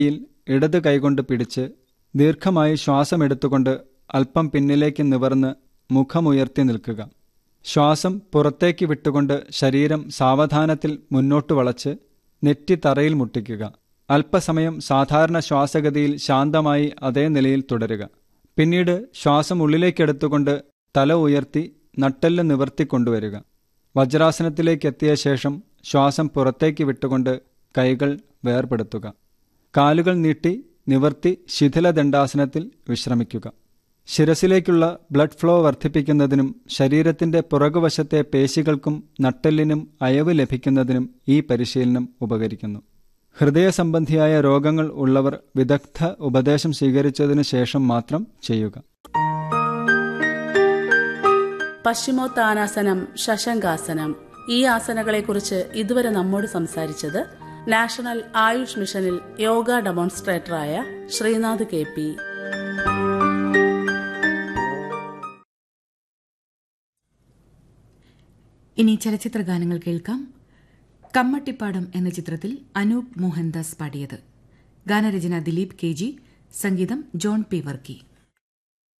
യിൽ ഇടത് കൈകൊണ്ട് പിടിച്ച് ദീർഘമായി ശ്വാസമെടുത്തുകൊണ്ട് അല്പം പിന്നിലേക്ക് നിവർന്ന് മുഖമുയർത്തി നിൽക്കുക ശ്വാസം പുറത്തേക്ക് വിട്ടുകൊണ്ട് ശരീരം സാവധാനത്തിൽ മുന്നോട്ട് വളച്ച് നെറ്റി തറയിൽ മുട്ടിക്കുക അല്പസമയം സാധാരണ ശ്വാസഗതിയിൽ ശാന്തമായി അതേ നിലയിൽ തുടരുക പിന്നീട് ശ്വാസം ഉള്ളിലേക്കെടുത്തുകൊണ്ട് തല ഉയർത്തി നട്ടെല്ല് നിവർത്തിക്കൊണ്ടുവരിക വജ്രാസനത്തിലേക്ക് എത്തിയ ശേഷം ശ്വാസം പുറത്തേക്ക് വിട്ടുകൊണ്ട് കൈകൾ വേർപെടുത്തുക കാലുകൾ നീട്ടി നിവർത്തി ശിഥിലദണ്ഡാസനത്തിൽ വിശ്രമിക്കുക ശിരസിലേക്കുള്ള ബ്ലഡ് ഫ്ലോ വർദ്ധിപ്പിക്കുന്നതിനും ശരീരത്തിന്റെ പുറകുവശത്തെ പേശികൾക്കും നട്ടെല്ലിനും അയവ് ലഭിക്കുന്നതിനും ഈ പരിശീലനം ഉപകരിക്കുന്നു ഹൃദയ സംബന്ധിയായ രോഗങ്ങൾ ഉള്ളവർ വിദഗ്ധ ഉപദേശം സ്വീകരിച്ചതിനു ശേഷം മാത്രം ചെയ്യുക പശ്ചിമോത്താനാസനം ശശങ്കാസനം ഈ ആസനകളെക്കുറിച്ച് ഇതുവരെ നമ്മോട് സംസാരിച്ചത് നാഷണൽ ആയുഷ് മിഷനിൽ യോഗ ഡെമോൺസ്ട്രേറ്ററായ ശ്രീനാഥ് കെ പി ഇനി ചലച്ചിത്ര ഗാനങ്ങൾ കേൾക്കാം കമ്മട്ടിപ്പാടം എന്ന ചിത്രത്തിൽ അനൂപ് മോഹൻദാസ് പാടിയത് ഗാനരചന ദിലീപ് കെ ജി സംഗീതം ജോൺ പി വർക്കി